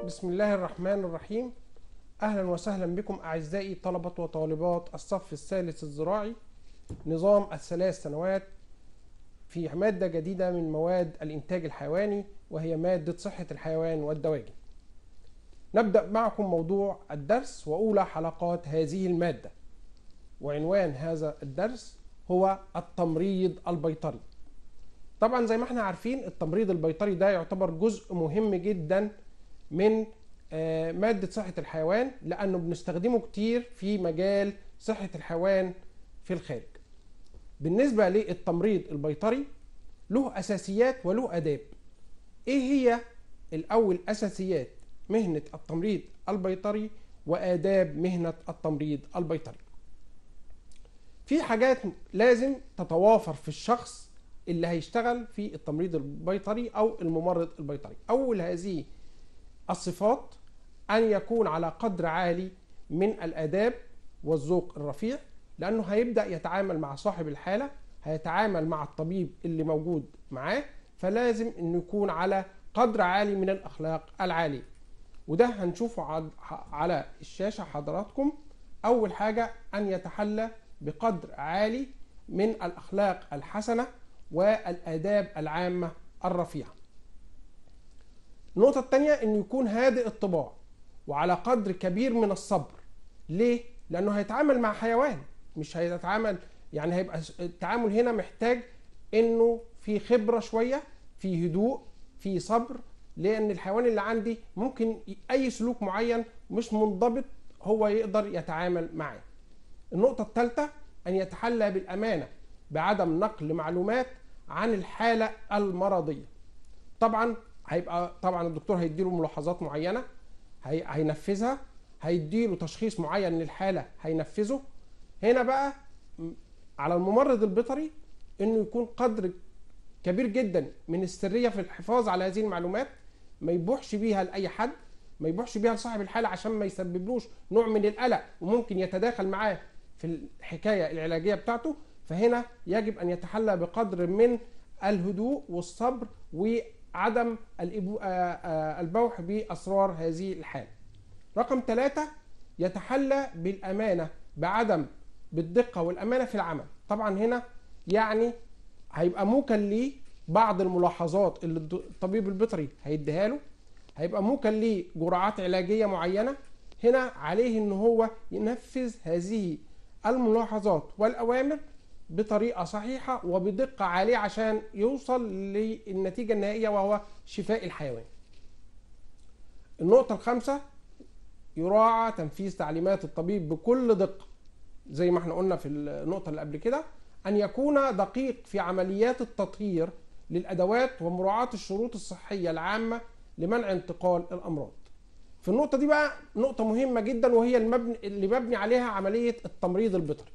بسم الله الرحمن الرحيم أهلا وسهلا بكم أعزائي طلبة وطالبات الصف الثالث الزراعي نظام الثلاث سنوات في مادة جديدة من مواد الإنتاج الحيواني وهي مادة صحة الحيوان والدواجن نبدأ معكم موضوع الدرس وأولى حلقات هذه المادة وعنوان هذا الدرس هو التمريض البيطري طبعا زي ما احنا عارفين التمريض البيطري ده يعتبر جزء مهم جدا من آه، مادة صحة الحيوان لأنه بنستخدمه كتير في مجال صحة الحيوان في الخارج بالنسبة للتمريض البيطري له أساسيات وله آداب إيه هي الأول أساسيات مهنة التمريض البيطري وآداب مهنة التمريض البيطري في حاجات لازم تتوافر في الشخص اللي هيشتغل في التمريض البيطري او الممرض البيطري اول هذه الصفات ان يكون على قدر عالي من الاداب والذوق الرفيع لانه هيبدا يتعامل مع صاحب الحاله هيتعامل مع الطبيب اللي موجود معاه فلازم انه يكون على قدر عالي من الاخلاق العاليه وده هنشوفه عد- على الشاشه حضراتكم اول حاجه ان يتحلى بقدر عالي من الاخلاق الحسنه والآداب العامة الرفيعة النقطة الثانية أنه يكون هادئ الطباع وعلى قدر كبير من الصبر ليه؟ لأنه هيتعامل مع حيوان مش هيتعامل يعني هيبقى التعامل هنا محتاج أنه في خبرة شوية في هدوء في صبر لأن الحيوان اللي عندي ممكن أي سلوك معين مش منضبط هو يقدر يتعامل معاه النقطة الثالثة أن يتحلى بالأمانة بعدم نقل معلومات عن الحالة المرضية طبعا هيبقى طبعا الدكتور هيديله ملاحظات معينة هي هينفذها هيديله تشخيص معين للحالة هينفذه هنا بقى م- على الممرض البيطري انه يكون قدر كبير جدا من السرية في الحفاظ على هذه المعلومات ما يبوحش بيها لأي حد ما يبوحش بيها لصاحب الحالة عشان ما يسببلوش نوع من القلق وممكن يتداخل معاه في الحكاية العلاجية بتاعته فهنا يجب أن يتحلى بقدر من الهدوء والصبر وعدم الإبو- آه، آه، البوح بأسرار هذه الحالة رقم ثلاثة يتحلى بالأمانة بعدم بالدقة والأمانة في العمل طبعا هنا يعني هيبقى موكل ليه بعض الملاحظات اللي الد- الطبيب البيطري هيديها له هيبقى موكل ليه جرعات علاجية معينة هنا عليه ان هو ينفذ هذه الملاحظات والأوامر بطريقة صحيحة وبدقة عالية عشان يوصل للنتيجة النهائية وهو شفاء الحيوان النقطة الخامسة يراعى تنفيذ تعليمات الطبيب بكل دقة زي ما احنا قلنا في النقطة اللي قبل كده أن يكون دقيق في عمليات التطهير للأدوات ومراعاة الشروط الصحية العامة لمنع انتقال الأمراض في النقطة دي بقى نقطة مهمة جدا وهي المبني اللي مبني عليها عملية التمريض البيطري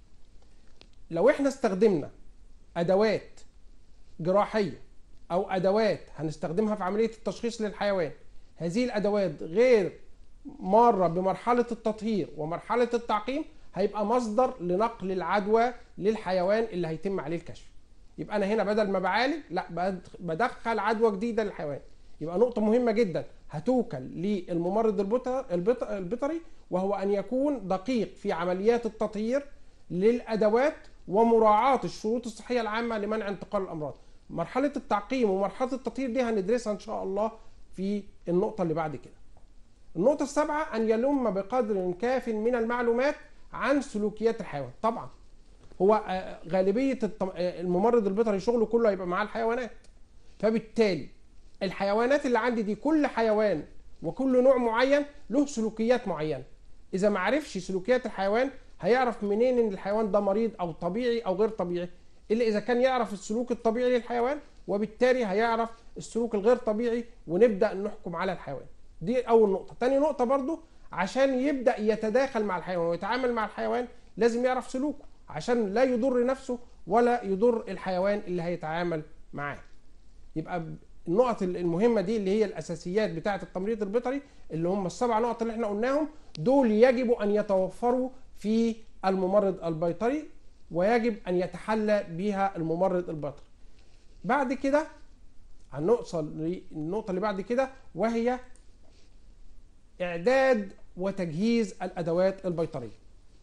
لو احنا استخدمنا ادوات جراحيه او ادوات هنستخدمها في عمليه التشخيص للحيوان هذه الادوات غير ماره بمرحله التطهير ومرحله التعقيم هيبقى مصدر لنقل العدوى للحيوان اللي هيتم عليه الكشف يبقى انا هنا بدل ما بعالج لا بدخ- بدخل عدوى جديده للحيوان يبقى نقطه مهمه جدا هتوكل للممرض البيطر- البيط- البيطري وهو ان يكون دقيق في عمليات التطهير للادوات ومراعاه الشروط الصحيه العامه لمنع انتقال الامراض مرحله التعقيم ومرحله التطهير دي هندرسها ان شاء الله في النقطه اللي بعد كده النقطه السابعه ان يلم بقدر كاف من المعلومات عن سلوكيات الحيوان طبعا هو آه، غالبيه التم- آه، الممرض البيطري شغله كله هيبقى مع الحيوانات فبالتالي الحيوانات اللي عندي دي كل حيوان وكل نوع معين له سلوكيات معينه اذا ما عرفش سلوكيات الحيوان هيعرف منين ان الحيوان ده مريض او طبيعي او غير طبيعي الا اذا كان يعرف السلوك الطبيعي للحيوان وبالتالي هيعرف السلوك الغير طبيعي ونبدا نحكم على الحيوان دي اول نقطه تاني نقطه برضو عشان يبدا يتداخل مع الحيوان ويتعامل مع الحيوان لازم يعرف سلوكه عشان لا يضر نفسه ولا يضر الحيوان اللي هيتعامل معاه يبقى النقط المهمة دي اللي هي الأساسيات بتاعة التمريض البيطري اللي هم السبع نقط اللي احنا قلناهم دول يجب أن يتوفروا في الممرض البيطري ويجب أن يتحلى بها الممرض البيطري بعد كده هنوصل للنقطة اللي بعد كده وهي اعداد وتجهيز الادوات البيطريه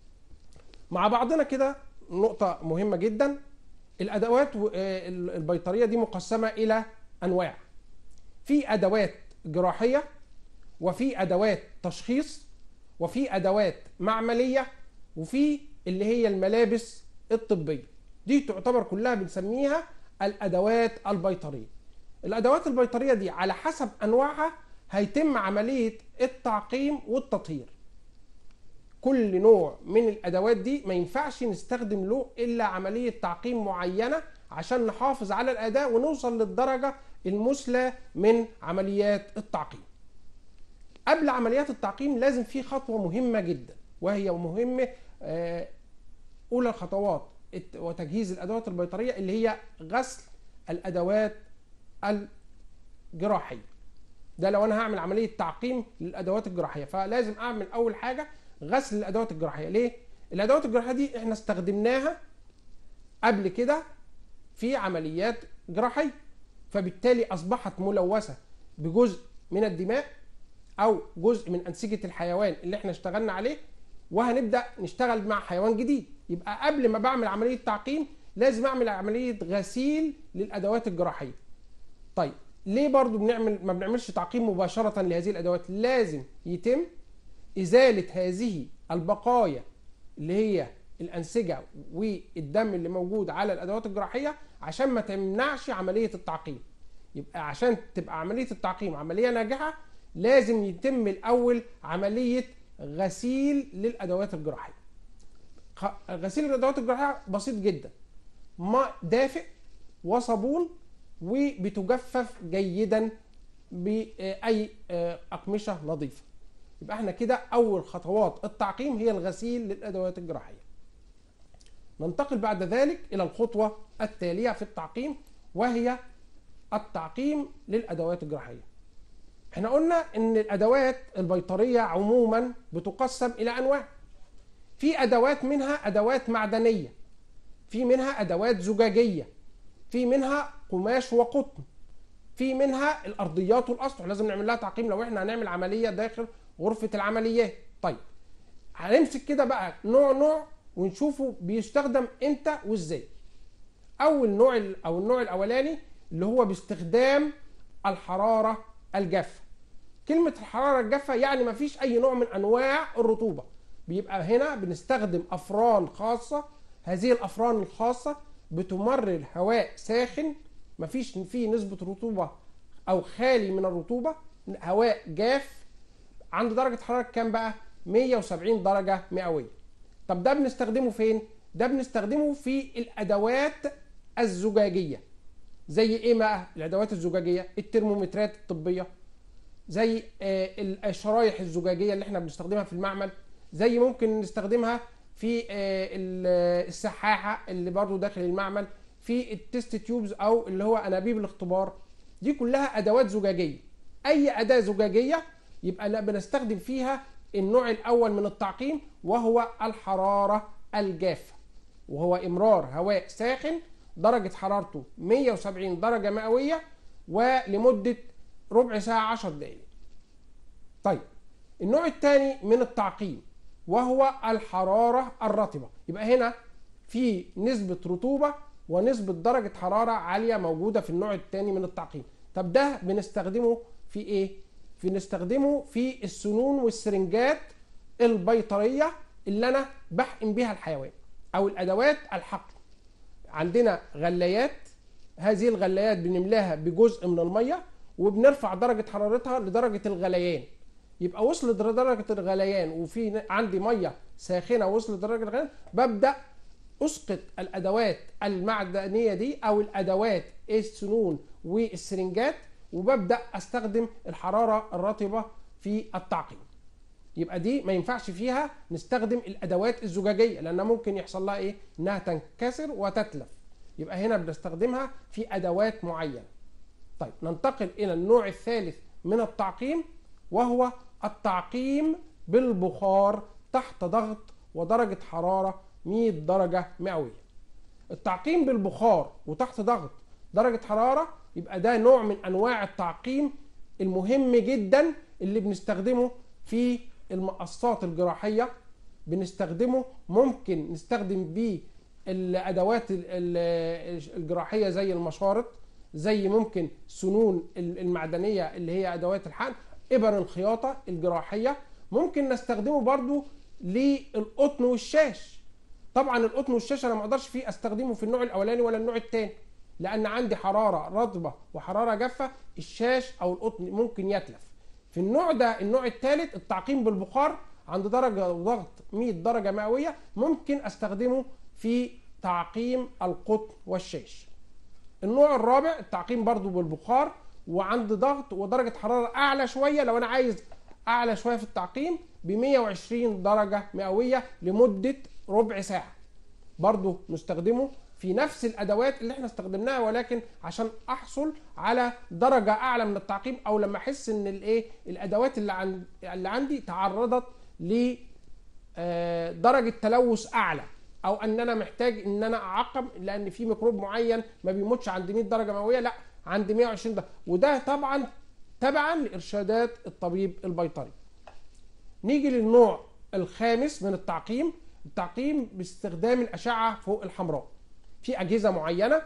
مع بعضنا كده نقطه مهمه جدا الادوات و- آه، البيطريه دي مقسمه الى انواع في ادوات جراحيه وفي ادوات تشخيص وفي ادوات معمليه وفي اللي هي الملابس الطبيه دي تعتبر كلها بنسميها الادوات البيطريه الادوات البيطريه دي على حسب انواعها هيتم عمليه التعقيم والتطهير كل نوع من الادوات دي ما ينفعش نستخدم له الا عمليه تعقيم معينه عشان نحافظ على الاداء ونوصل للدرجه المثلى من عمليات التعقيم قبل عمليات التعقيم لازم في خطوه مهمه جدا وهي مهمه آه، اولى الخطوات الت- وتجهيز الادوات البيطريه اللي هي غسل الادوات الجراحيه ده لو انا هعمل عمليه تعقيم للادوات الجراحيه فلازم اعمل اول حاجه غسل الادوات الجراحيه ليه الادوات الجراحيه دي احنا استخدمناها قبل كده في عمليات جراحيه فبالتالي اصبحت ملوثه بجزء من الدماء او جزء من انسجه الحيوان اللي احنا اشتغلنا عليه وهنبدا نشتغل مع حيوان جديد يبقى قبل ما بعمل عمليه تعقيم لازم اعمل عمليه غسيل للادوات الجراحيه طيب ليه برضو بنعمل ما بنعملش تعقيم مباشره لهذه الادوات لازم يتم ازاله هذه البقايا اللي هي الانسجه والدم اللي موجود على الادوات الجراحيه عشان ما تمنعش عمليه التعقيم يبقى عشان تبقى عمليه التعقيم عمليه ناجحه لازم يتم الاول عمليه غسيل للادوات الجراحيه خ- غسيل الادوات الجراحيه بسيط جدا ماء دافئ وصابون وبتجفف جيدا باي آه، اقمشه نظيفه يبقى احنا كده اول خطوات التعقيم هي الغسيل للادوات الجراحيه ننتقل بعد ذلك الى الخطوه التاليه في التعقيم وهي التعقيم للادوات الجراحيه احنا قلنا ان الادوات البيطريه عموما بتقسم الى انواع في ادوات منها ادوات معدنيه في منها ادوات زجاجيه في منها قماش وقطن في منها الارضيات والاسطح لازم نعمل لها تعقيم لو احنا هنعمل عمليه داخل غرفه العمليات طيب هنمسك كده بقى نوع نوع ونشوفه بيستخدم امتى وازاي اول نوع ال- او النوع الاولاني اللي هو باستخدام الحراره الجافه كلمه الحراره الجافه يعني ما فيش اي نوع من انواع الرطوبه بيبقى هنا بنستخدم افران خاصه هذه الافران الخاصه بتمرر هواء ساخن ما فيش فيه نسبه رطوبه او خالي من الرطوبه هواء جاف عند درجه حراره كام بقى 170 درجه مئويه طب ده بنستخدمه فين ده بنستخدمه في الادوات الزجاجيه زي ايه بقى الادوات الزجاجيه الترمومترات الطبيه زي آه، الشرايح الزجاجيه اللي احنا بنستخدمها في المعمل زي ممكن نستخدمها في آه، ال- السحاحه اللي برضو داخل المعمل في التست تيوبز او اللي هو انابيب الاختبار دي كلها ادوات زجاجيه اي اداه زجاجيه يبقى لا بنستخدم فيها النوع الاول من التعقيم وهو الحراره الجافه وهو امرار هواء ساخن درجه حرارته 170 درجه مئويه ولمده ربع ساعه 10 دقائق طيب النوع الثاني من التعقيم وهو الحراره الرطبه يبقى هنا في نسبه رطوبه ونسبه درجه حراره عاليه موجوده في النوع الثاني من التعقيم طب ده بنستخدمه في ايه بنستخدمه في السنون والسرنجات البيطريه اللي انا بحقن بيها الحيوان او الادوات الحقن عندنا غلايات هذه الغلايات بنملاها بجزء من الميه وبنرفع درجه حرارتها لدرجه الغليان يبقى وصلت درجه الغليان وفي عندي ميه ساخنه وصلت درجه الغليان ببدا اسقط الادوات المعدنيه دي او الادوات السنون والسرنجات وببدا استخدم الحراره الرطبه في التعقيم يبقى دي ما ينفعش فيها نستخدم الادوات الزجاجيه لانها ممكن يحصل لها ايه انها تنكسر وتتلف يبقى هنا بنستخدمها في ادوات معينه طيب ننتقل الى النوع الثالث من التعقيم وهو التعقيم بالبخار تحت ضغط ودرجه حراره 100 درجه مئويه التعقيم بالبخار وتحت ضغط درجه حراره يبقى ده نوع من انواع التعقيم المهم جدا اللي بنستخدمه في المقصات الجراحيه بنستخدمه ممكن نستخدم بيه الادوات ال- ال- الجراحيه زي المشارط زي ممكن سنون المعدنيه اللي هي ادوات الحقن ابر الخياطه الجراحيه ممكن نستخدمه برضو للقطن والشاش طبعا القطن والشاش انا ما اقدرش فيه استخدمه في النوع الاولاني ولا النوع الثاني لان عندي حراره رطبه وحراره جافه الشاش او القطن ممكن يتلف في النوع ده النوع الثالث التعقيم بالبخار عند درجه ضغط 100 درجه مئويه ممكن استخدمه في تعقيم القطن والشاش النوع الرابع التعقيم برضو بالبخار وعند ضغط ودرجه حراره اعلى شويه لو انا عايز اعلى شويه في التعقيم ب 120 درجه مئويه لمده ربع ساعه برضو نستخدمه في نفس الادوات اللي احنا استخدمناها ولكن عشان احصل على درجه اعلى من التعقيم او لما احس ان الايه الادوات اللي عند اللي عندي تعرضت ل آه، درجه تلوث اعلى او ان انا محتاج ان انا اعقم لان في ميكروب معين ما بيموتش عند 100 درجه مئويه لا عند 120 درجه وده طبعا تبعا لارشادات الطبيب البيطري نيجي للنوع الخامس من التعقيم التعقيم باستخدام الاشعه فوق الحمراء في اجهزه معينه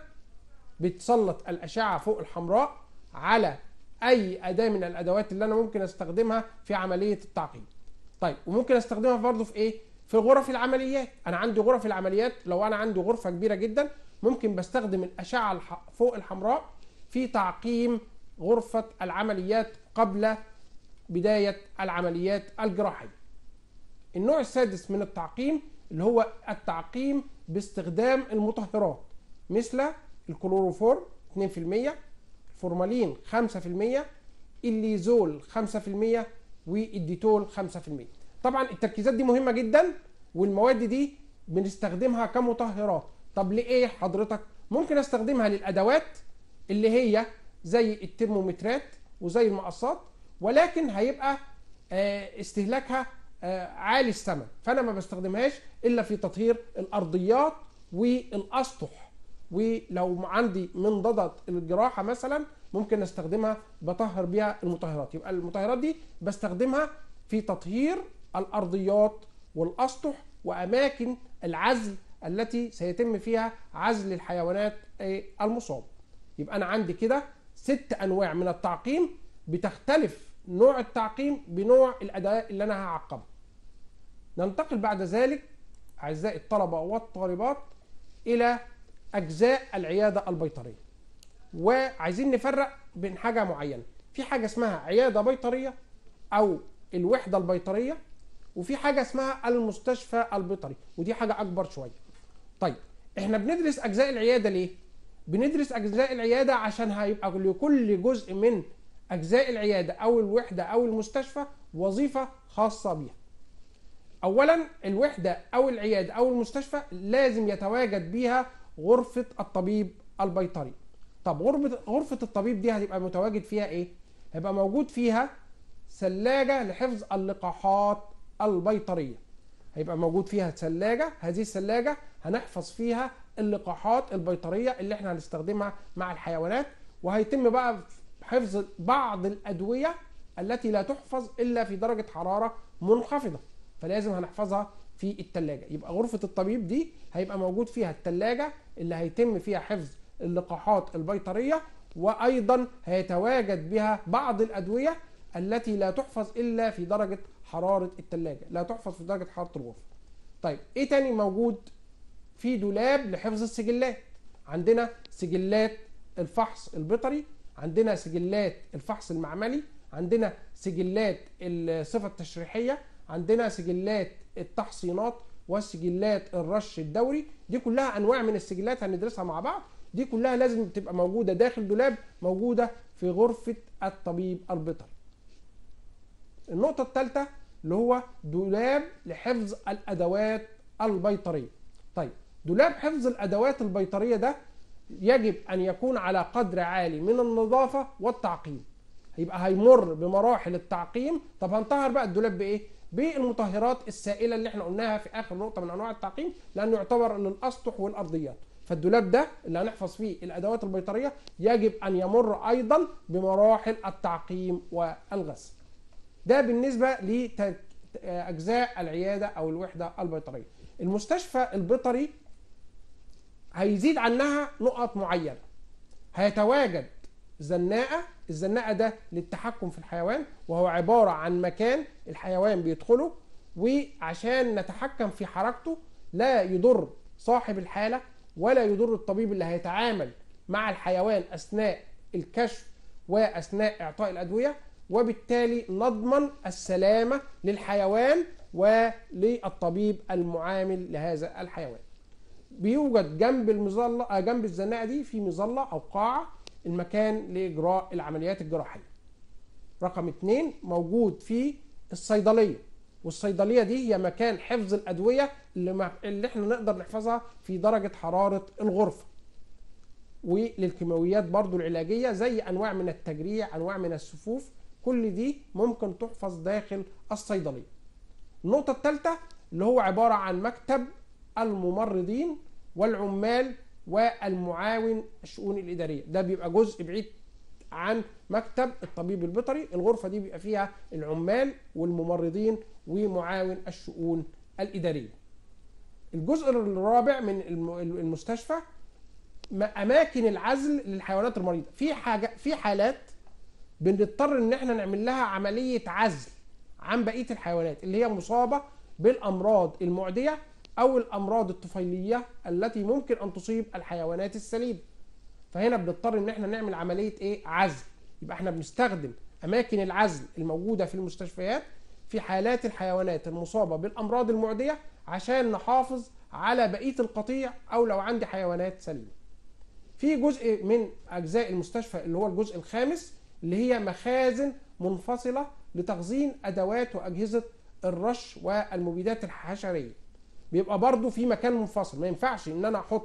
بتسلط الاشعه فوق الحمراء على اي اداه من الادوات اللي انا ممكن استخدمها في عمليه التعقيم طيب وممكن استخدمها برضه في ايه في غرف العمليات انا عندي غرف العمليات لو انا عندي غرفه كبيره جدا ممكن بستخدم الاشعه الح- فوق الحمراء في تعقيم غرفه العمليات قبل بدايه العمليات الجراحيه النوع السادس من التعقيم اللي هو التعقيم باستخدام المطهرات مثل الكلوروفور 2% الفورمالين 5% الليزول 5% والديتول 5% طبعا التركيزات دي مهمه جدا والمواد دي بنستخدمها كمطهرات طب ليه حضرتك ممكن استخدمها للادوات اللي هي زي الترمومترات وزي المقصات ولكن هيبقى آه، استهلاكها آه، عالي الثمن فانا ما بستخدمهاش الا في تطهير الارضيات والاسطح ولو عندي منضدة الجراحة مثلا ممكن استخدمها بطهر بيها المطهرات يبقى المطهرات دي بستخدمها في تطهير الأرضيات والأسطح وأماكن العزل التي سيتم فيها عزل الحيوانات آه، المصابة يبقى أنا عندي كده ست أنواع من التعقيم بتختلف نوع التعقيم بنوع الأداة اللي أنا هعقمها ننتقل بعد ذلك أعزائي الطلبة والطالبات إلى أجزاء العيادة البيطرية وعايزين نفرق بين حاجة معينة في حاجة اسمها عيادة بيطرية أو الوحدة البيطرية وفي حاجة اسمها المستشفى البيطري ودي حاجة أكبر شوية طيب احنا بندرس أجزاء العيادة ليه؟ بندرس أجزاء العيادة عشان هيبقى لكل جزء من أجزاء العيادة أو الوحدة أو المستشفى وظيفة خاصة بيها اولا الوحده او العياده او المستشفى لازم يتواجد بيها غرفه الطبيب البيطري طب غرفه غرفه الطبيب دي هتبقى متواجد فيها ايه هيبقى موجود فيها ثلاجه لحفظ اللقاحات البيطريه هيبقى موجود فيها ثلاجه هذه الثلاجه هنحفظ فيها اللقاحات البيطريه اللي احنا هنستخدمها مع الحيوانات وهيتم بقى حفظ بعض الادويه التي لا تحفظ الا في درجه حراره منخفضه فلازم هنحفظها في التلاجة يبقى غرفة الطبيب دي هيبقى موجود فيها التلاجة اللي هيتم فيها حفظ اللقاحات البيطرية وأيضا هيتواجد بها بعض الأدوية التي لا تحفظ إلا في درجة حرارة التلاجة لا تحفظ في درجة حرارة الغرفة طيب إيه تاني موجود في دولاب لحفظ السجلات عندنا سجلات الفحص البيطري عندنا سجلات الفحص المعملي عندنا سجلات الصفة التشريحية عندنا سجلات التحصينات وسجلات الرش الدوري دي كلها انواع من السجلات هندرسها مع بعض دي كلها لازم تبقى موجوده داخل دولاب موجوده في غرفه الطبيب البيطري النقطه الثالثه اللي هو دولاب لحفظ الادوات البيطريه طيب دولاب حفظ الادوات البيطريه ده يجب ان يكون على قدر عالي من النظافه والتعقيم يبقى هيمر بمراحل التعقيم طب هنطهر بقى الدولاب بايه بالمطهرات السائله اللي احنا قلناها في اخر نقطه من انواع التعقيم لانه يعتبر للاسطح والارضيات فالدولاب ده اللي هنحفظ فيه الادوات البيطريه يجب ان يمر ايضا بمراحل التعقيم والغسل ده بالنسبه لاجزاء العياده او الوحده البيطريه المستشفى البيطري هيزيد عنها نقط معينه هيتواجد زناقه الزناقه ده للتحكم في الحيوان وهو عباره عن مكان الحيوان بيدخله وعشان نتحكم في حركته لا يضر صاحب الحاله ولا يضر الطبيب اللي هيتعامل مع الحيوان اثناء الكشف واثناء اعطاء الادويه وبالتالي نضمن السلامه للحيوان وللطبيب المعامل لهذا الحيوان. بيوجد جنب المظله جنب الزناقه دي في مظله او قاعه المكان لاجراء العمليات الجراحيه. رقم اثنين موجود في الصيدليه والصيدليه دي هي مكان حفظ الادويه اللي, ما اللي احنا نقدر نحفظها في درجه حراره الغرفه. وللكيماويات برضو العلاجيه زي انواع من التجريع انواع من السفوف كل دي ممكن تحفظ داخل الصيدليه النقطه الثالثه اللي هو عباره عن مكتب الممرضين والعمال والمعاون الشؤون الاداريه ده بيبقى جزء بعيد عن مكتب الطبيب البيطري الغرفه دي بيبقى فيها العمال والممرضين ومعاون الشؤون الاداريه الجزء الرابع من المستشفى اماكن العزل للحيوانات المريضه في حاجه في حالات بنضطر ان احنا نعمل لها عمليه عزل عن بقيه الحيوانات اللي هي مصابه بالامراض المعديه او الامراض الطفيليه التي ممكن ان تصيب الحيوانات السليمه فهنا بنضطر ان احنا نعمل عمليه ايه عزل يبقى احنا بنستخدم اماكن العزل الموجوده في المستشفيات في حالات الحيوانات المصابه بالامراض المعديه عشان نحافظ على بقيه القطيع او لو عندي حيوانات سليمه في جزء من اجزاء المستشفى اللي هو الجزء الخامس اللي هي مخازن منفصله لتخزين ادوات واجهزه الرش والمبيدات الحشريه بيبقى برضو في مكان منفصل ما ينفعش ان انا احط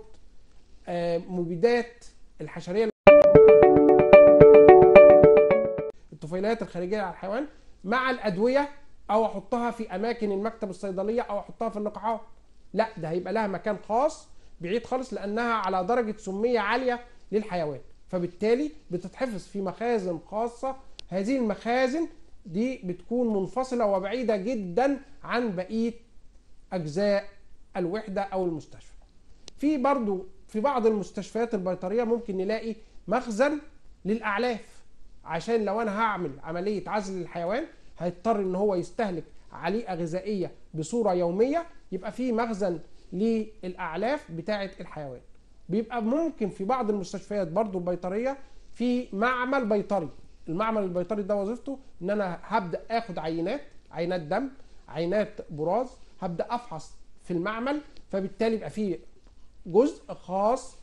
مبيدات الحشريه الطفيليات الخارجيه على الحيوان مع الادويه او احطها في اماكن المكتب الصيدليه او احطها في اللقاحات لا ده هيبقى لها مكان خاص بعيد خالص لانها على درجه سميه عاليه للحيوان فبالتالي بتتحفظ في مخازن خاصه هذه المخازن دي بتكون منفصله وبعيده جدا عن بقيه اجزاء الوحده او المستشفى في برضو في بعض المستشفيات البيطريه ممكن نلاقي مخزن للاعلاف عشان لو انا هعمل عمليه عزل للحيوان هيضطر ان هو يستهلك عليقه غذائيه بصوره يوميه يبقى في مخزن للاعلاف بتاعه الحيوان بيبقى ممكن في بعض المستشفيات برضو البيطريه في معمل بيطري المعمل البيطري ده وظيفته ان انا هبدا اخد عينات عينات دم عينات براز هبدا افحص في المعمل فبالتالي يبقى في جزء خاص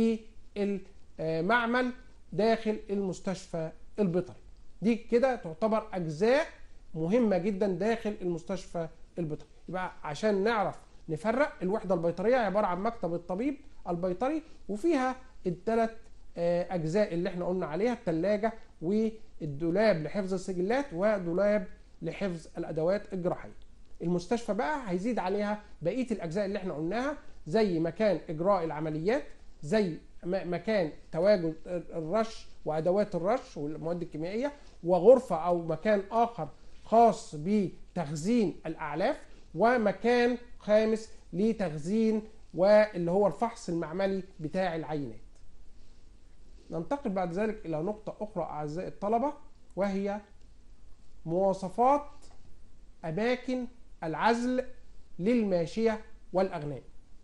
بالمعمل داخل المستشفى البيطري دي كده تعتبر اجزاء مهمه جدا داخل المستشفى البيطري يبقى عشان نعرف نفرق الوحده البيطريه عباره عن مكتب الطبيب البيطري وفيها الثلاث اجزاء اللي احنا قلنا عليها الثلاجه والدولاب لحفظ السجلات ودولاب لحفظ الادوات الجراحيه المستشفى بقى هيزيد عليها بقيه الاجزاء اللي احنا قلناها زي مكان اجراء العمليات زي مكان تواجد الرش وادوات الرش والمواد الكيميائيه وغرفه او مكان اخر خاص بتخزين الاعلاف ومكان خامس لتخزين واللي هو الفحص المعملي بتاع العينات ننتقل بعد ذلك إلى نقطة أخرى أعزائي الطلبة وهي مواصفات أماكن العزل للماشية والأغنام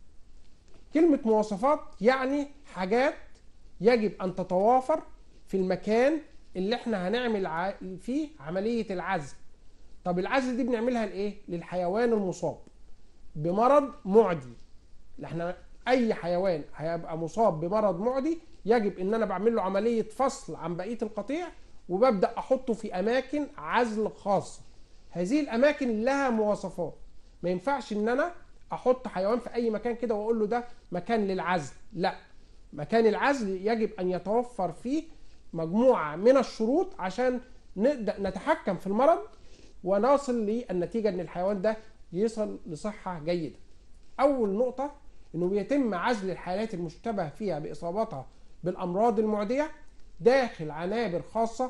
كلمة مواصفات يعني حاجات يجب أن تتوافر في المكان اللي احنا هنعمل فيه عملية العزل طب العزل دي بنعملها لإيه؟ للحيوان المصاب بمرض معدي احنا اي حيوان هيبقى مصاب بمرض معدي يجب ان انا بعمل له عمليه فصل عن بقيه القطيع وببدا احطه في اماكن عزل خاصه هذه الاماكن لها مواصفات ما ينفعش ان انا احط حيوان في اي مكان كده واقول له ده مكان للعزل لا مكان العزل يجب ان يتوفر فيه مجموعه من الشروط عشان نقدر نتحكم في المرض ونصل للنتيجه ان الحيوان ده يصل لصحه جيده اول نقطه انه بيتم عزل الحالات المشتبه فيها باصابتها بالامراض المعديه داخل عنابر خاصه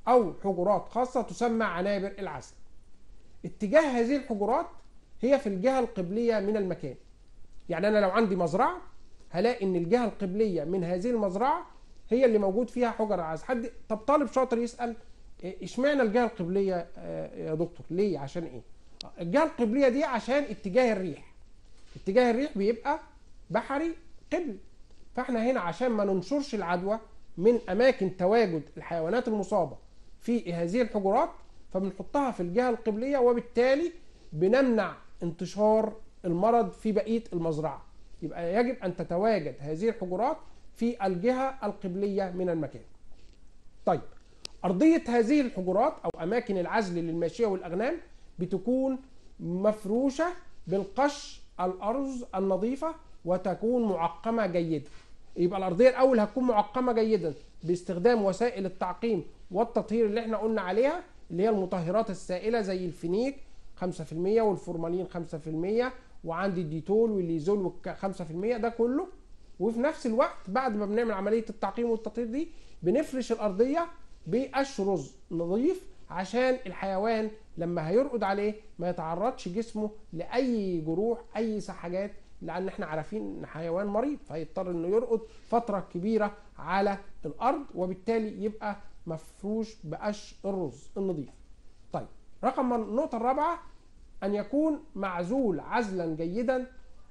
او حجرات خاصه تسمى عنابر العزل اتجاه هذه الحجرات هي في الجهه القبليه من المكان يعني انا لو عندي مزرعه هلاقي ان الجهه القبليه من هذه المزرعه هي اللي موجود فيها حجر العزل حد طب طالب شاطر يسال إيه، اشمعنى الجهه القبليه آه، يا دكتور ليه عشان ايه الجهه القبليه دي عشان اتجاه الريح اتجاه الريح بيبقى بحري قبل فاحنا هنا عشان ما ننشرش العدوى من اماكن تواجد الحيوانات المصابه في هذه الحجرات فبنحطها في الجهه القبليه وبالتالي بنمنع انتشار المرض في بقيه المزرعه يبقى يجب ان تتواجد هذه الحجرات في الجهه القبليه من المكان طيب ارضيه هذه الحجرات او اماكن العزل للماشيه والاغنام بتكون مفروشه بالقش الارز النظيفه وتكون معقمه جيدا يبقى الارضيه الاول هتكون معقمه جيدا باستخدام وسائل التعقيم والتطهير اللي احنا قلنا عليها اللي هي المطهرات السائله زي الفينيك 5% والفورمالين 5% وعندي الديتول والليزول 5% ده كله وفي نفس الوقت بعد ما بنعمل عمليه التعقيم والتطهير دي بنفرش الارضيه بقش رز نظيف عشان الحيوان لما هيرقد عليه ما يتعرضش جسمه لاي جروح اي سحاجات لان احنا عارفين ان حيوان مريض فهيضطر انه يرقد فتره كبيره على الارض وبالتالي يبقى مفروش بقش الرز النظيف. طيب رقم النقطه الرابعه ان يكون معزول عزلا جيدا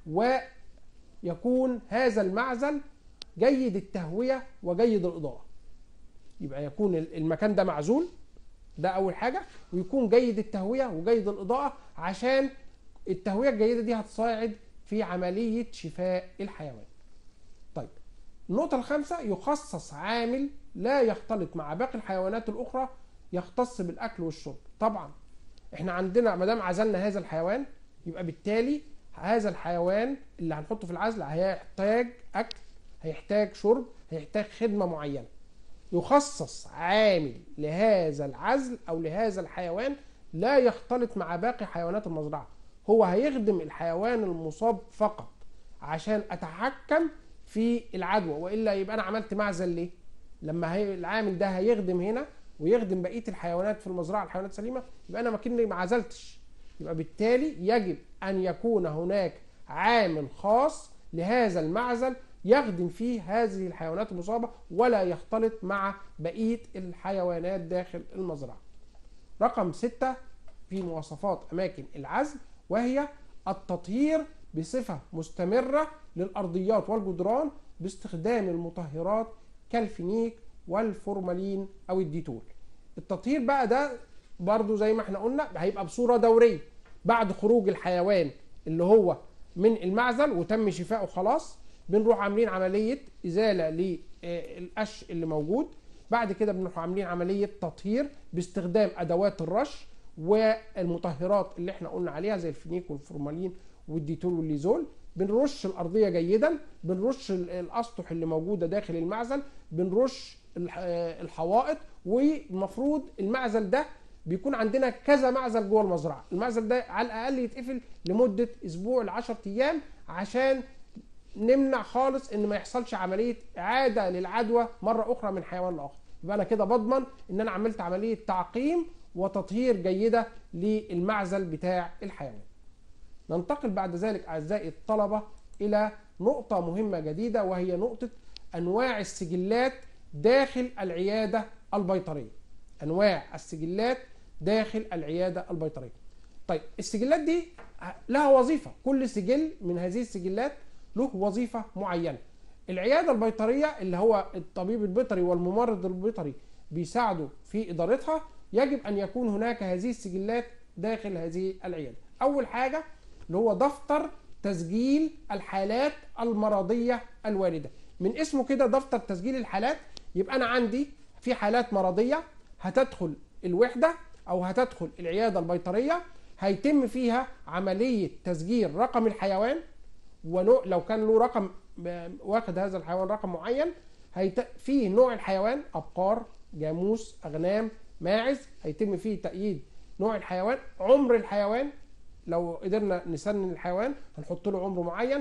ويكون هذا المعزل جيد التهويه وجيد الاضاءه. يبقى يكون المكان ده معزول ده اول حاجه ويكون جيد التهويه وجيد الاضاءه عشان التهويه الجيده دي هتساعد في عمليه شفاء الحيوان. طيب النقطه الخامسه يخصص عامل لا يختلط مع باقي الحيوانات الاخرى يختص بالاكل والشرب. طبعا احنا عندنا ما دام عزلنا هذا الحيوان يبقى بالتالي هذا الحيوان اللي هنحطه في العزل هيحتاج اكل هيحتاج شرب هيحتاج خدمه معينه. يخصص عامل لهذا العزل او لهذا الحيوان لا يختلط مع باقي حيوانات المزرعه هو هيخدم الحيوان المصاب فقط عشان اتحكم في العدوى والا يبقى انا عملت معزل ليه لما هي العامل ده هيخدم هنا ويخدم بقيه الحيوانات في المزرعه الحيوانات سليمه يبقى انا مكني ما عزلتش يبقى بالتالي يجب ان يكون هناك عامل خاص لهذا المعزل يخدم فيه هذه الحيوانات المصابة ولا يختلط مع بقية الحيوانات داخل المزرعة رقم ستة في مواصفات أماكن العزل وهي التطهير بصفة مستمرة للأرضيات والجدران باستخدام المطهرات كالفينيك والفورمالين أو الديتول التطهير بقى ده برضو زي ما احنا قلنا هيبقى بصورة دورية بعد خروج الحيوان اللي هو من المعزل وتم شفائه خلاص بنروح عاملين عمليه ازاله للقش اللي موجود بعد كده بنروح عاملين عمليه تطهير باستخدام ادوات الرش والمطهرات اللي احنا قلنا عليها زي الفينيك والفورمالين والديتول والليزول بنرش الارضيه جيدا بنرش الاسطح اللي موجوده داخل المعزل بنرش الحوائط والمفروض المعزل ده بيكون عندنا كذا معزل جوه المزرعه المعزل ده على الاقل يتقفل لمده اسبوع ل 10 ايام عشان نمنع خالص ان ما يحصلش عمليه اعاده للعدوى مره اخرى من حيوان لاخر يبقى انا كده بضمن ان انا عملت عمليه تعقيم وتطهير جيده للمعزل بتاع الحيوان ننتقل بعد ذلك اعزائي الطلبه الى نقطه مهمه جديده وهي نقطه انواع السجلات داخل العياده البيطريه انواع السجلات داخل العياده البيطريه طيب السجلات دي لها وظيفه كل سجل من هذه السجلات له وظيفه معينه العياده البيطريه اللي هو الطبيب البيطري والممرض البيطري بيساعدوا في ادارتها يجب ان يكون هناك هذه السجلات داخل هذه العياده اول حاجه اللي هو دفتر تسجيل الحالات المرضيه الوارده من اسمه كده دفتر تسجيل الحالات يبقى انا عندي في حالات مرضيه هتدخل الوحده او هتدخل العياده البيطريه هيتم فيها عمليه تسجيل رقم الحيوان ولو كان له رقم واخد هذا الحيوان رقم معين هيت... فيه نوع الحيوان ابقار جاموس اغنام ماعز هيتم فيه تأييد نوع الحيوان عمر الحيوان لو قدرنا نسنن الحيوان هنحط له عمر معين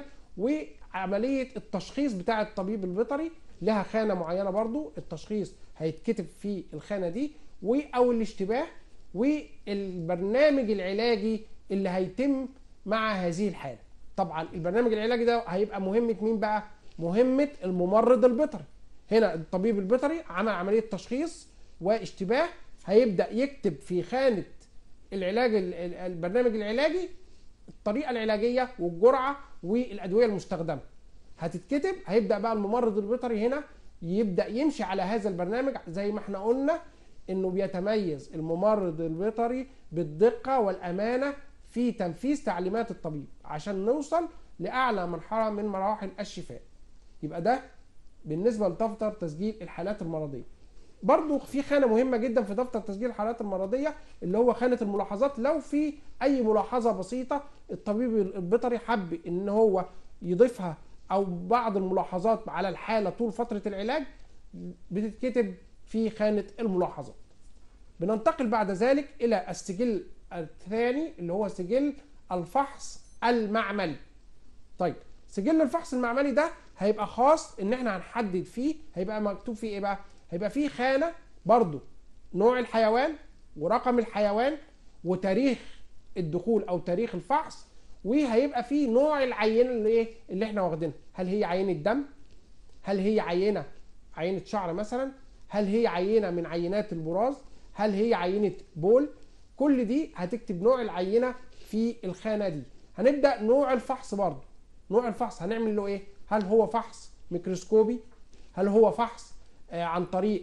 وعملية التشخيص بتاع الطبيب البيطري لها خانة معينة برضو التشخيص هيتكتب في الخانة دي و او الاشتباه والبرنامج العلاجي اللي هيتم مع هذه الحاله طبعا البرنامج العلاجي ده هيبقى مهمه مين بقى مهمه الممرض البيطري هنا الطبيب البيطري عمل عمليه تشخيص واشتباه هيبدا يكتب في خانه العلاج البرنامج العلاجي الطريقه العلاجيه والجرعه والادويه المستخدمه هتتكتب هيبدا بقى الممرض البيطري هنا يبدا يمشي على هذا البرنامج زي ما احنا قلنا انه بيتميز الممرض البيطري بالدقه والامانه في تنفيذ تعليمات الطبيب عشان نوصل لاعلى مرحله من مراحل الشفاء يبقى ده بالنسبه لدفتر تسجيل الحالات المرضيه برضو في خانه مهمه جدا في دفتر تسجيل الحالات المرضيه اللي هو خانه الملاحظات لو في اي ملاحظه بسيطه الطبيب البيطري حب ان هو يضيفها او بعض الملاحظات على الحاله طول فتره العلاج بتتكتب في خانه الملاحظات بننتقل بعد ذلك الى السجل الثاني اللي هو سجل الفحص المعملي طيب سجل الفحص المعملي ده هيبقى خاص ان احنا هنحدد فيه هيبقى مكتوب فيه ايه بقى هيبقى فيه خانه برضو نوع الحيوان ورقم الحيوان وتاريخ الدخول او تاريخ الفحص وهيبقى فيه نوع العينه اللي ايه اللي احنا واخدينها هل هي عينه دم هل هي عينه عينه شعر مثلا هل هي عينه من عينات البراز هل هي عينه بول كل دي هتكتب نوع العينه في الخانه دي هنبدا نوع الفحص برضه نوع الفحص هنعمل له ايه هل هو فحص ميكروسكوبي هل هو فحص آه عن طريق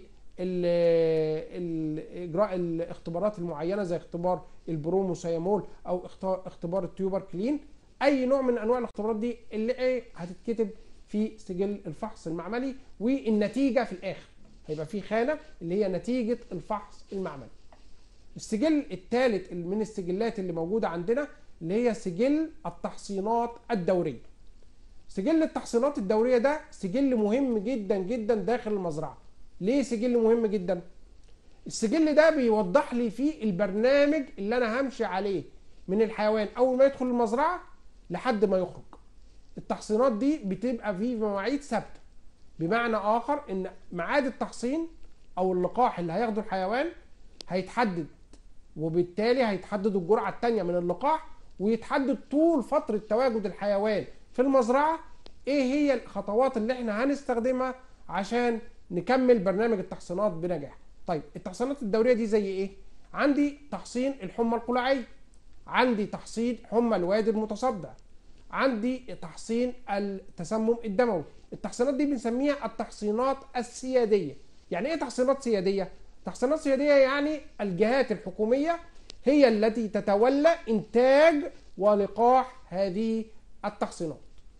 اجراء الاختبارات المعينه زي اختبار البروموسيامول او اختبار التيوبر كلين اي نوع من انواع الاختبارات دي اللي ايه هتتكتب في سجل الفحص المعملي والنتيجه في الاخر هيبقى في خانه اللي هي نتيجه الفحص المعملي السجل الثالث من السجلات اللي موجوده عندنا اللي هي سجل التحصينات الدوريه سجل التحصينات الدوريه ده سجل مهم جدا جدا داخل المزرعه ليه سجل مهم جدا السجل ده بيوضح لي فيه البرنامج اللي انا همشي عليه من الحيوان اول ما يدخل المزرعه لحد ما يخرج التحصينات دي بتبقى في مواعيد ثابته بمعنى اخر ان ميعاد التحصين او اللقاح اللي هياخده الحيوان هيتحدد وبالتالي هيتحدد الجرعه الثانيه من اللقاح ويتحدد طول فتره تواجد الحيوان في المزرعه ايه هي الخطوات اللي احنا هنستخدمها عشان نكمل برنامج التحصينات بنجاح طيب التحصينات الدوريه دي زي ايه عندي تحصين الحمى القلاعيه عندي تحصين حمى الوادي المتصدع عندي تحصين التسمم الدموي التحصينات دي بنسميها التحصينات السياديه يعني ايه تحصينات سياديه تحصينات سياديه يعني الجهات الحكوميه هي التي تتولى انتاج ولقاح هذه التحصينات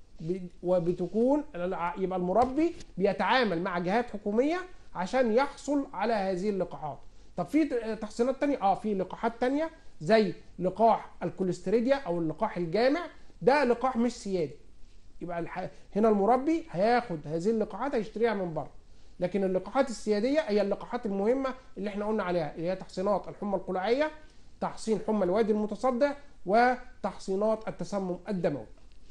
وبتكون يبقى المربي بيتعامل مع جهات حكوميه عشان يحصل على هذه اللقاحات طب في تحصينات تانية اه في لقاحات تانية زي لقاح الكوليستريديا او اللقاح الجامع ده لقاح مش سيادي يبقى الح... هنا المربي هياخد هذه اللقاحات هيشتريها من بره لكن اللقاحات السياديه هي اللقاحات المهمه اللي احنا قلنا عليها اللي هي تحصينات الحمى القلاعيه تحصين حمى الوادي المتصدع وتحصينات التسمم الدموي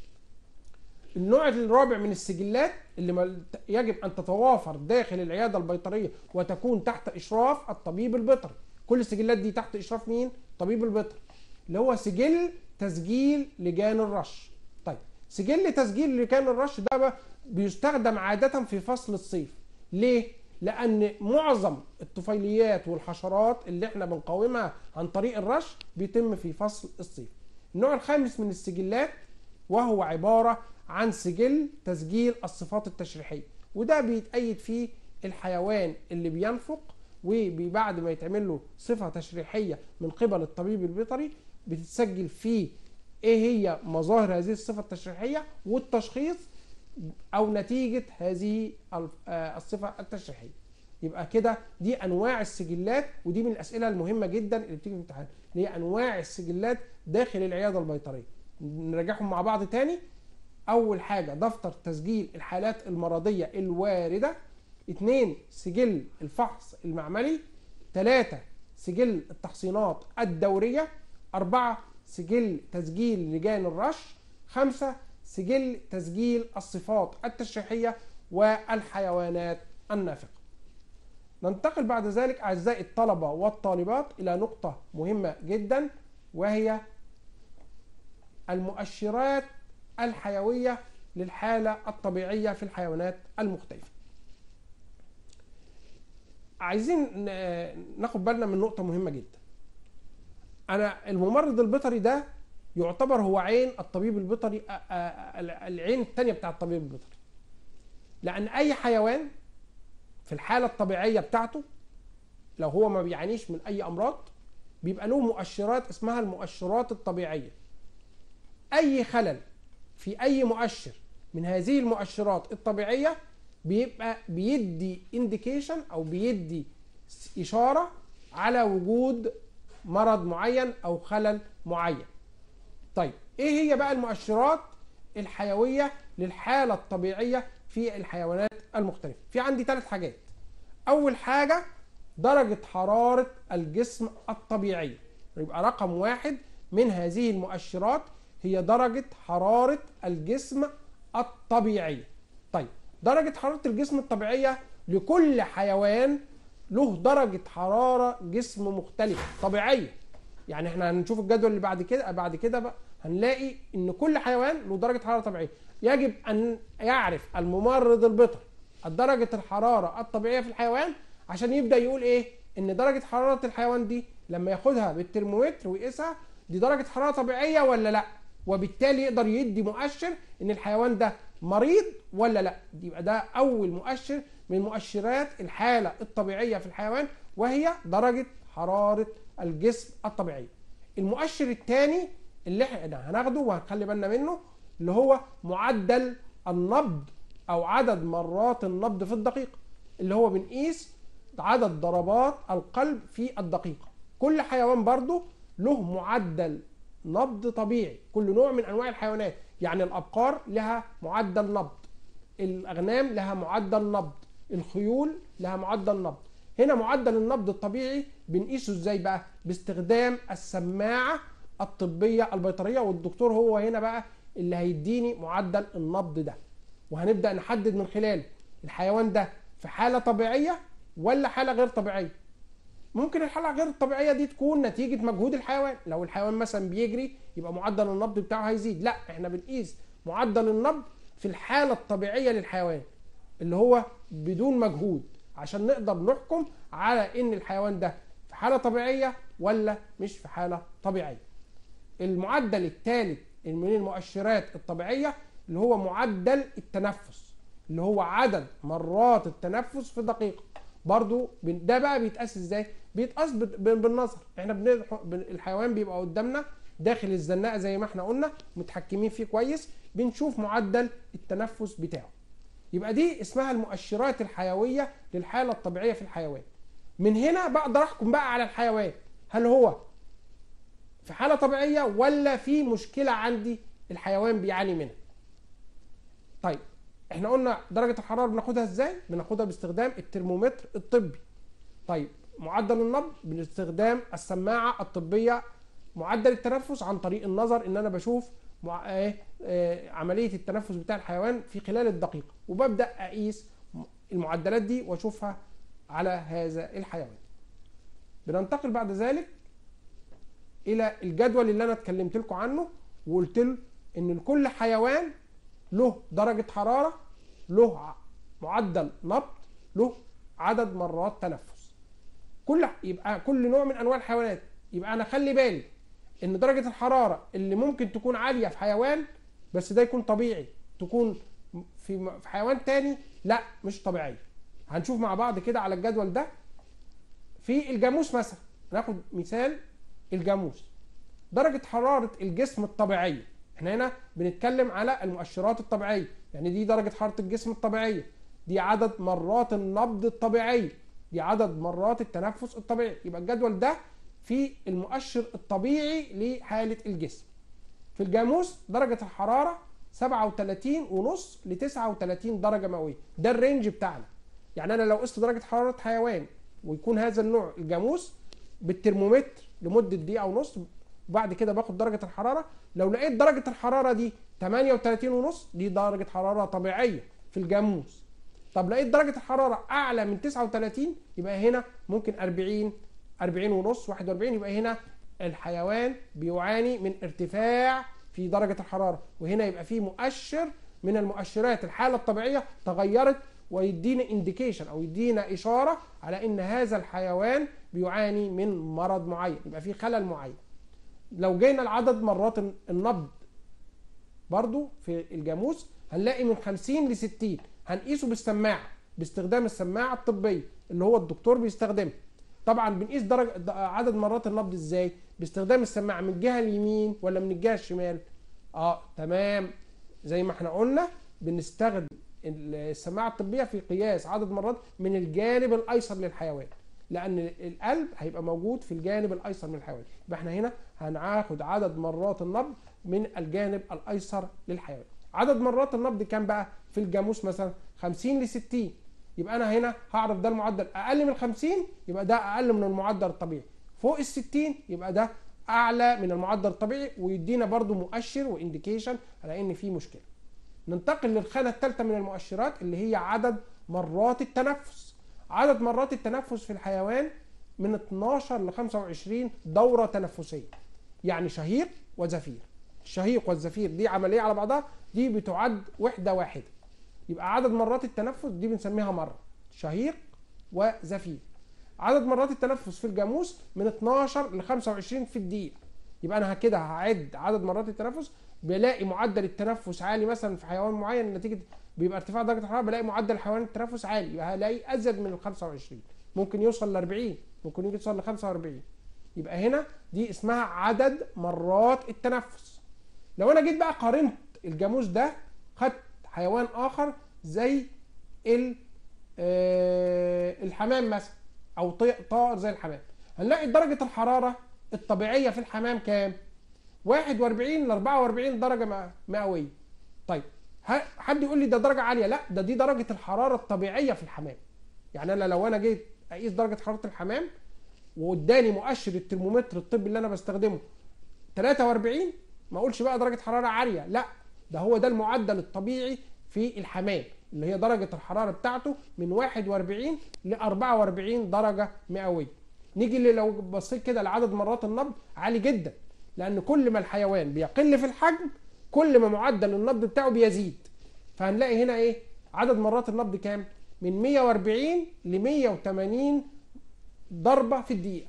النوع الرابع من السجلات اللي يجب ان تتوافر داخل العياده البيطريه وتكون تحت اشراف الطبيب البيطري كل السجلات دي تحت اشراف مين طبيب البيطري اللي هو سجل تسجيل لجان الرش طيب سجل تسجيل لجان الرش ده بيستخدم عاده في فصل الصيف ليه لان معظم الطفيليات والحشرات اللي احنا بنقاومها عن طريق الرش بيتم في فصل الصيف النوع الخامس من السجلات وهو عباره عن سجل تسجيل الصفات التشريحيه وده بيتأيد فيه الحيوان اللي بينفق وبعد ما يتعمل له صفه تشريحيه من قبل الطبيب البيطري بتتسجل فيه ايه هي مظاهر هذه الصفه التشريحيه والتشخيص او نتيجه هذه الصفه التشريحيه يبقى كده دي انواع السجلات ودي من الاسئله المهمه جدا اللي بتيجي في الامتحان اللي هي انواع السجلات داخل العياده البيطريه نراجعهم مع بعض تاني اول حاجه دفتر تسجيل الحالات المرضيه الوارده اثنين سجل الفحص المعملي ثلاثة سجل التحصينات الدورية أربعة سجل تسجيل لجان الرش خمسة سجل تسجيل الصفات التشريحية والحيوانات النافقة ننتقل بعد ذلك أعزائي الطلبة والطالبات إلى نقطة مهمة جدا وهي المؤشرات الحيوية للحالة الطبيعية في الحيوانات المختلفة عايزين ناخد بالنا من نقطة مهمة جدا أنا الممرض البيطري ده يعتبر هو عين الطبيب البيطري العين الثانية بتاع الطبيب البيطري لأن أي حيوان في الحالة الطبيعية بتاعته لو هو ما بيعانيش من أي أمراض بيبقى له مؤشرات اسمها المؤشرات الطبيعية أي خلل في أي مؤشر من هذه المؤشرات الطبيعية بيبقى بيدي انديكيشن أو بيدي إشارة على وجود مرض معين أو خلل معين طيب إيه هي بقى المؤشرات الحيوية للحالة الطبيعية في الحيوانات المختلفة في عندي ثلاث حاجات أول حاجة درجة حرارة الجسم الطبيعية يبقى رقم واحد من هذه المؤشرات هي درجة حرارة الجسم الطبيعية طيب درجة حرارة الجسم الطبيعية لكل حيوان له درجة حرارة جسم مختلفة طبيعية يعني احنا هنشوف الجدول اللي بعد كده بعد كده بقى هنلاقي ان كل حيوان له درجة حرارة طبيعية يجب ان يعرف الممرض البيطري درجة الحرارة الطبيعية في الحيوان عشان يبدأ يقول ايه ان درجة حرارة الحيوان دي لما ياخدها بالترمومتر ويقيسها دي درجة حرارة طبيعية ولا لا وبالتالي يقدر يدي مؤشر ان الحيوان ده مريض ولا لا يبقى ده اول مؤشر من مؤشرات الحالة الطبيعية في الحيوان وهي درجة حرارة الجسم الطبيعية المؤشر الثاني اللي احنا هناخده وهنخلي بالنا منه اللي هو معدل النبض او عدد مرات النبض في الدقيقة اللي هو بنقيس عدد ضربات القلب في الدقيقة كل حيوان برضه له معدل نبض طبيعي كل نوع من انواع الحيوانات يعني الابقار لها معدل نبض الاغنام لها معدل نبض الخيول لها معدل نبض هنا معدل النبض الطبيعي بنقيسه ازاي بقى باستخدام السماعه الطبيه البيطريه والدكتور هو هنا بقى اللي هيديني معدل النبض ده وهنبدا نحدد من خلاله الحيوان ده في حاله طبيعيه ولا حاله غير طبيعيه ممكن الحاله غير الطبيعيه دي تكون نتيجه مجهود الحيوان لو الحيوان مثلا بيجري يبقى معدل النبض بتاعه هيزيد لا احنا بنقيس معدل النبض في الحاله الطبيعيه للحيوان اللي هو بدون مجهود عشان نقدر نحكم على ان الحيوان ده في حاله طبيعيه ولا مش في حاله طبيعيه المعدل الثالث من المؤشرات الطبيعيه اللي هو معدل التنفس اللي هو عدد مرات التنفس في دقيقه برضو ده بقى بيتقاس ازاي بيتقاس بالنظر احنا بنضح... الحيوان بيبقى قدامنا داخل الزناقه زي ما احنا قلنا متحكمين فيه كويس بنشوف معدل التنفس بتاعه يبقى دي اسمها المؤشرات الحيويه للحاله الطبيعيه في الحيوان من هنا بقدر احكم بقى على الحيوان هل هو في حاله طبيعيه ولا في مشكله عندي الحيوان بيعاني منها طيب احنا قلنا درجه الحراره بناخدها ازاي بناخدها باستخدام الترمومتر الطبي طيب معدل النبض باستخدام السماعه الطبيه معدل التنفس عن طريق النظر ان انا بشوف مع... آه... آه... عمليه التنفس بتاع الحيوان في خلال الدقيقه وببدا اقيس المعدلات دي واشوفها على هذا الحيوان بننتقل بعد ذلك الى الجدول اللي انا اتكلمت لكم عنه وقلت له ان لكل حيوان له درجه حراره له معدل نبض له عدد مرات تنفس كل يبقى كل نوع من انواع الحيوانات يبقى انا خلي بالي ان درجه الحراره اللي ممكن تكون عاليه في حيوان بس ده يكون طبيعي تكون في في حيوان تاني لا مش طبيعيه هنشوف مع بعض كده على الجدول ده في الجاموس مثلا ناخد مثال الجاموس درجه حراره الجسم الطبيعيه احنا هنا بنتكلم على المؤشرات الطبيعيه يعني دي درجه حراره الجسم الطبيعيه دي عدد مرات النبض الطبيعيه دي عدد مرات التنفس الطبيعي يبقى الجدول ده في المؤشر الطبيعي لحاله الجسم في الجاموس درجه الحراره 37 ونص ل 39 درجه مئويه ده الرينج بتاعنا يعني انا لو قست درجه حراره حيوان ويكون هذا النوع الجاموس بالترمومتر لمده دقيقه ونص وبعد كده باخد درجه الحراره لو لقيت درجه الحراره دي 38 ونص دي درجه حراره طبيعيه في الجاموس طب لقيت درجه الحراره اعلى من 39 يبقى هنا ممكن 40 40 ونص 41 يبقى هنا الحيوان بيعاني من ارتفاع في درجه الحراره وهنا يبقى في مؤشر من المؤشرات الحاله الطبيعيه تغيرت ويدينا انديكيشن او يدينا اشاره على ان هذا الحيوان بيعاني من مرض معين يبقى في خلل معين لو جينا لعدد مرات النبض برضو في الجاموس هنلاقي من 50 ل 60 هنقيسه بالسماعه باستخدام السماعه الطبيه اللي هو الدكتور بيستخدمها طبعا بنقيس درجه عدد مرات النبض ازاي باستخدام السماعه من الجهه اليمين ولا من الجهه الشمال اه تمام زي ما احنا قلنا بنستخدم السماعه الطبيه في قياس عدد مرات من الجانب الايسر للحيوان لان القلب هيبقى موجود في الجانب الايسر من الحيوان يبقى احنا هنا هناخد عدد مرات النبض من الجانب الايسر للحيوان عدد مرات النبض كام بقى في الجاموس مثلا 50 ل 60 يبقى انا هنا هعرف ده المعدل اقل من 50 يبقى ده اقل من المعدل الطبيعي فوق ال 60 يبقى ده اعلى من المعدل الطبيعي ويدينا برضو مؤشر وانديكيشن على ان في مشكله ننتقل للخانه الثالثه من المؤشرات اللي هي عدد مرات التنفس عدد مرات التنفس في الحيوان من 12 ل 25 دوره تنفسيه يعني شهيق وزفير الشهيق والزفير دي عمليه على بعضها دي بتعد وحده واحده يبقى عدد مرات التنفس دي بنسميها مره شهيق وزفير عدد مرات التنفس في الجاموس من 12 ل 25 في الدقيقه يبقى انا كده هعد عدد مرات التنفس بلاقي معدل التنفس عالي مثلا في حيوان معين نتيجه بيبقى ارتفاع درجه الحراره بلاقي معدل حيوان التنفس عالي يبقى هلاقي ازيد من ال 25 ممكن يوصل ل 40 ممكن يوصل ل 45 يبقى هنا دي اسمها عدد مرات التنفس لو انا جيت بقى قارنت الجاموس ده خدت حيوان اخر زي ال الحمام مثلا او طائر زي الحمام هنلاقي درجه الحراره الطبيعيه في الحمام كام 41 ل 44 درجه مئويه طيب حد يقول لي ده درجه عاليه لا ده دي درجه الحراره الطبيعيه في الحمام يعني انا لو انا جيت اقيس درجه حراره الحمام واداني مؤشر الترمومتر الطبي اللي انا بستخدمه 43 ما اقولش بقى درجه حراره عاليه لا ده هو ده المعدل الطبيعي في الحمام اللي هي درجه الحراره بتاعته من 41 ل 44 درجه مئويه نيجي اللي لو بصيت كده لعدد مرات النبض عالي جدا لان كل ما الحيوان بيقل في الحجم كل ما معدل النبض بتاعه بيزيد فهنلاقي هنا ايه عدد مرات النبض كام من 140 ل 180 ضربه في الدقيقه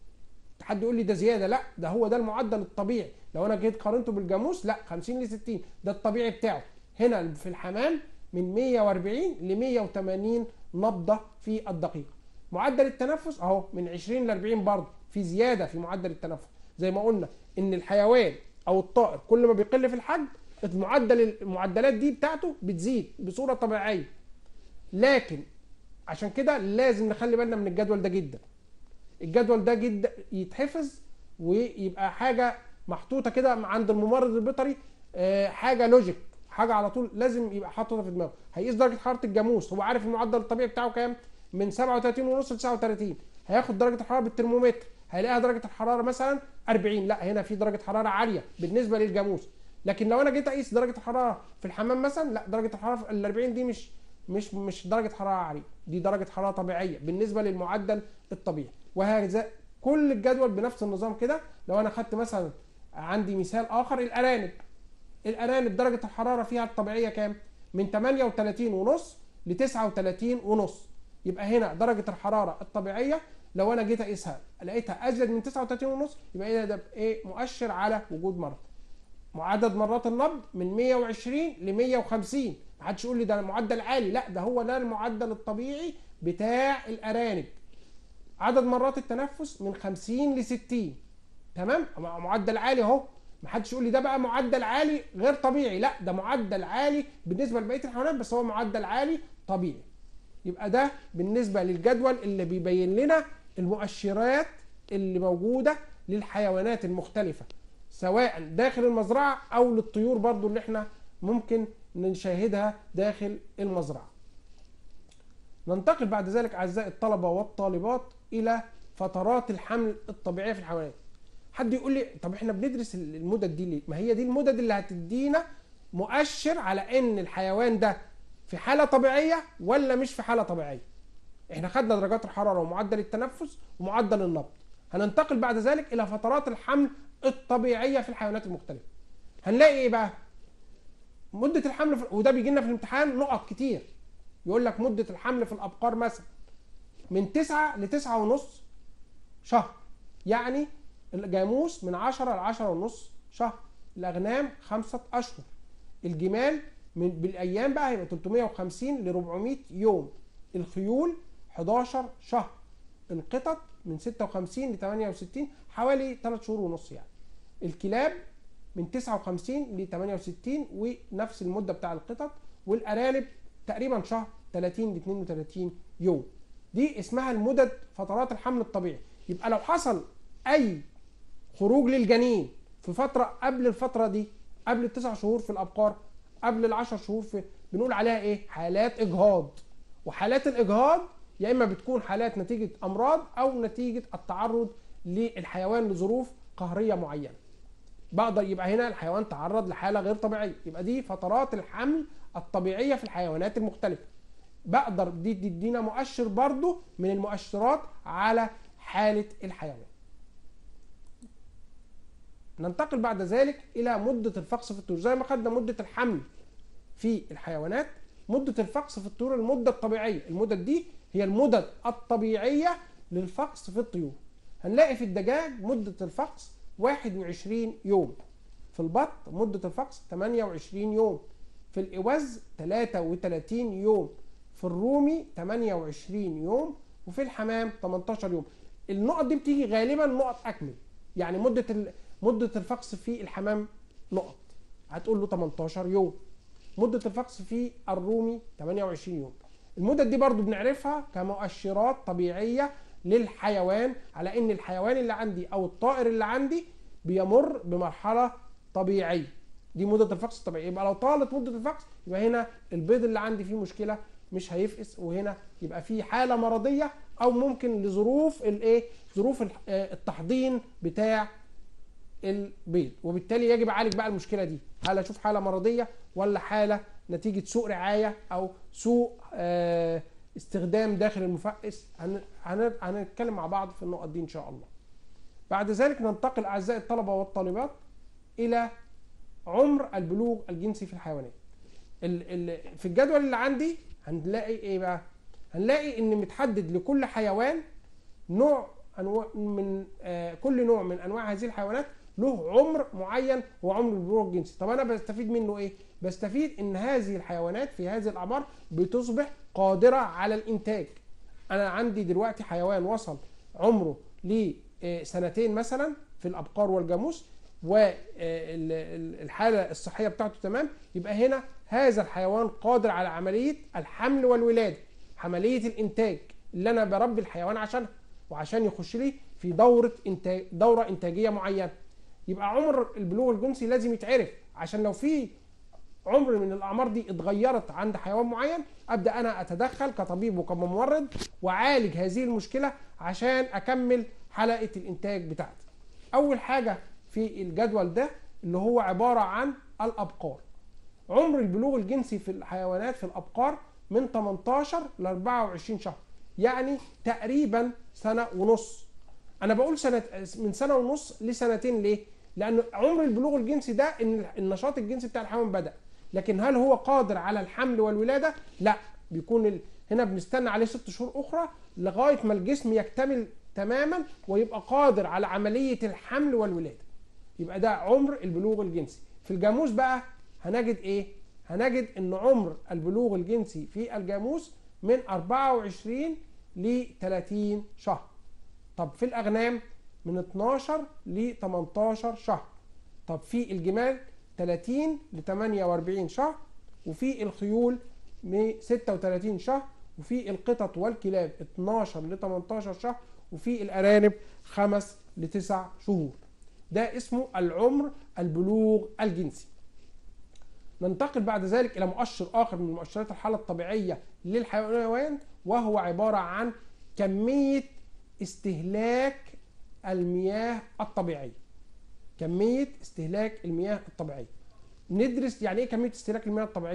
حد يقول لي ده زياده لا ده هو ده المعدل الطبيعي لو انا جيت قارنته بالجاموس لا 50 ل 60 ده الطبيعي بتاعه هنا في الحمام من 140 ل 180 نبضه في الدقيقه معدل التنفس اهو من 20 ل 40 برضه في زياده في معدل التنفس زي ما قلنا ان الحيوان او الطائر كل ما بيقل في الحجم المعدل المعدلات دي بتاعته بتزيد بصوره طبيعيه لكن عشان كده لازم نخلي بالنا من الجدول ده جدا الجدول ده جدا يتحفظ ويبقى حاجه محطوطه كده عند الممرض البيطري حاجه لوجيك حاجه على طول لازم يبقى حاططها في دماغه هيقيس درجه حراره الجاموس هو عارف المعدل الطبيعي بتاعه كام من 37 ونص ل 39 هياخد درجه الحراره بالترمومتر هيلاقيها درجه الحراره مثلا 40 لا هنا في درجه حراره عاليه بالنسبه للجاموس لكن لو انا جيت اقيس درجه الحراره في الحمام مثلا لا درجه الحراره ال 40 دي مش مش مش درجه حراره عاليه دي درجه حراره طبيعيه بالنسبه للمعدل الطبيعي وهكذا كل الجدول بنفس النظام كده لو انا خدت مثلا عندي مثال اخر الارانب الارانب درجه الحراره فيها الطبيعيه كام من 38 ونص ل 39 ونص يبقى هنا درجه الحراره الطبيعيه لو انا جيت اقيسها لقيتها ازيد من 39 ونص يبقى ده ايه مؤشر على وجود مرض عدد مرات النبض من 120 ل 150 محدش يقول لي ده معدل عالي لا ده هو ده المعدل الطبيعي بتاع الارانب عدد مرات التنفس من 50 ل 60 تمام معدل عالي اهو محدش يقول لي ده بقى معدل عالي غير طبيعي لا ده معدل عالي بالنسبه لبقيه الحيوانات بس هو معدل عالي طبيعي يبقى ده بالنسبه للجدول اللي بيبين لنا المؤشرات اللي موجوده للحيوانات المختلفه سواء داخل المزرعه او للطيور برضو اللي احنا ممكن نشاهدها داخل المزرعه ننتقل بعد ذلك اعزائي الطلبه والطالبات الى فترات الحمل الطبيعيه في الحيوانات حد يقول لي طب احنا بندرس المدد دي ليه ما هي دي المدد اللي هتدينا مؤشر على ان الحيوان ده في حاله طبيعيه ولا مش في حاله طبيعيه احنا خدنا درجات الحراره ومعدل التنفس ومعدل النبض هننتقل بعد ذلك الى فترات الحمل الطبيعيه في الحيوانات المختلفه هنلاقي ايه بقى مده الحمل في... وده بيجي لنا في الامتحان نقط كتير يقول لك مده الحمل في الابقار مثلا من 9 ل 9 ونص شهر يعني الجاموس من 10 ل 10 ونص شهر الاغنام خمسة اشهر الجمال من بالايام بقى هيبقى 350 ل 400 يوم الخيول 11 شهر القطط من 56 ل 68 حوالي 3 شهور ونص يعني الكلاب من 59 ل 68 ونفس المده بتاع القطط والارانب تقريبا شهر 30 ل 32 يوم دي اسمها المدد فترات الحمل الطبيعي يبقى لو حصل اي خروج للجنين في فتره قبل الفتره دي قبل التسع شهور في الابقار قبل العشر شهور في بنقول عليها ايه حالات اجهاض وحالات الاجهاض يا اما بتكون حالات نتيجه امراض او نتيجه التعرض للحيوان لظروف قهريه معينه بقدر يبقى هنا الحيوان تعرض لحاله غير طبيعيه يبقى دي فترات الحمل الطبيعيه في الحيوانات المختلفه بقدر دي تدينا مؤشر برضو من المؤشرات على حاله الحيوان ننتقل بعد ذلك الى مده الفقس في الطيور زي ما خدنا مده الحمل في الحيوانات مده الفقس في الطيور المده الطبيعيه المدد دي هي المدد الطبيعيه للفقس في الطيور هنلاقي في الدجاج مده الفقس 21 يوم في البط مده الفقس 28 يوم في الاوز 33 يوم في الرومي 28 يوم وفي الحمام 18 يوم النقط دي بتيجي غالبا نقط اكمل يعني مده ال... مده الفقس في الحمام نقط هتقول له 18 يوم مده الفقس في الرومي 28 يوم المدد دي برضو بنعرفها كمؤشرات طبيعيه للحيوان على ان الحيوان اللي عندي او الطائر اللي عندي بيمر بمرحله طبيعيه دي مده الفقس الطبيعيه يبقى لو طالت مده الفقس يبقى هنا البيض اللي عندي فيه مشكله مش هيفقس وهنا يبقى في حاله مرضيه او ممكن لظروف الايه ظروف التحضين بتاع البيض وبالتالي يجب اعالج بقى المشكله دي هل اشوف حاله مرضيه ولا حاله نتيجه سوء رعايه او سوء استخدام داخل المفقس هنتكلم مع بعض في النقط دي ان شاء الله بعد ذلك ننتقل اعزائي الطلبه والطالبات الى عمر البلوغ الجنسي في الحيوانات في الجدول اللي عندي هنلاقي ايه بقى هنلاقي ان متحدد لكل حيوان نوع انواع من آه كل نوع من انواع هذه الحيوانات له عمر معين هو عمر البلوغ الجنسي طب انا بستفيد منه ايه بستفيد ان هذه الحيوانات في هذه الاعمار بتصبح قادره على الانتاج انا عندي دلوقتي حيوان وصل عمره لسنتين مثلا في الابقار والجاموس والحاله الصحيه بتاعته تمام يبقى هنا هذا الحيوان قادر على عمليه الحمل والولاده عمليه الانتاج اللي انا بربي الحيوان عشانها وعشان يخش لي في دوره انتاج دوره انتاجيه معينه يبقى عمر البلوغ الجنسي لازم يتعرف عشان لو في عمر من الاعمار دي اتغيرت عند حيوان معين ابدا انا اتدخل كطبيب وكممرض واعالج هذه المشكله عشان اكمل حلقه الانتاج بتاعتي اول حاجه في الجدول ده اللي هو عباره عن الابقار عمر البلوغ الجنسي في الحيوانات في الابقار من 18 ل 24 شهر يعني تقريبا سنه ونص انا بقول سنه من سنه ونص لسنتين ليه لان عمر البلوغ الجنسي ده ان النشاط الجنسي بتاع الحيوان بدا لكن هل هو قادر على الحمل والولاده لا بيكون ال... هنا بنستنى عليه ست شهور اخرى لغايه ما الجسم يكتمل تماما ويبقى قادر على عمليه الحمل والولاده يبقى ده عمر البلوغ الجنسي في الجاموس بقى هنجد ايه هنجد ان عمر البلوغ الجنسي في الجاموس من 24 ل 30 شهر طب في الاغنام من 12 ل 18 شهر طب في الجمال 30 ل 48 شهر وفي الخيول من 36 شهر وفي القطط والكلاب 12 ل 18 شهر وفي الارانب 5 ل 9 شهور ده اسمه العمر البلوغ الجنسي ننتقل بعد ذلك الى مؤشر اخر من مؤشرات الحاله الطبيعيه للحيوان وهو عباره عن كميه استهلاك المياه الطبيعيه كميه استهلاك المياه الطبيعيه ندرس يعني ايه كميه استهلاك المياه الطبيعيه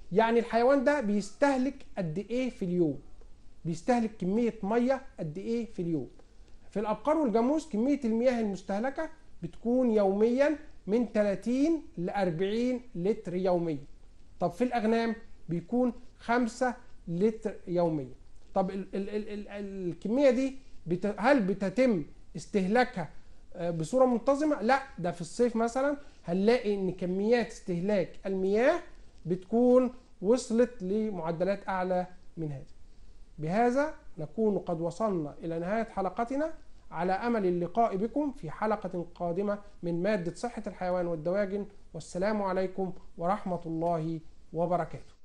يعني الحيوان ده بيستهلك قد ايه في اليوم بيستهلك كميه ميه قد ايه في اليوم في الابقار والجاموس كميه المياه المستهلكه بتكون يوميا من 30 ل 40 لتر يوميا طب في الاغنام بيكون 5 لتر يوميا طب ال ال ال ال الكميه دي بت هل بتتم استهلاكها آه، بصوره منتظمه لا ده في الصيف مثلا هنلاقي ان كميات استهلاك المياه بتكون وصلت لمعدلات اعلى من هذا بهذا نكون قد وصلنا الى نهايه حلقتنا على امل اللقاء بكم في حلقه قادمه من ماده صحه الحيوان والدواجن والسلام عليكم ورحمه الله وبركاته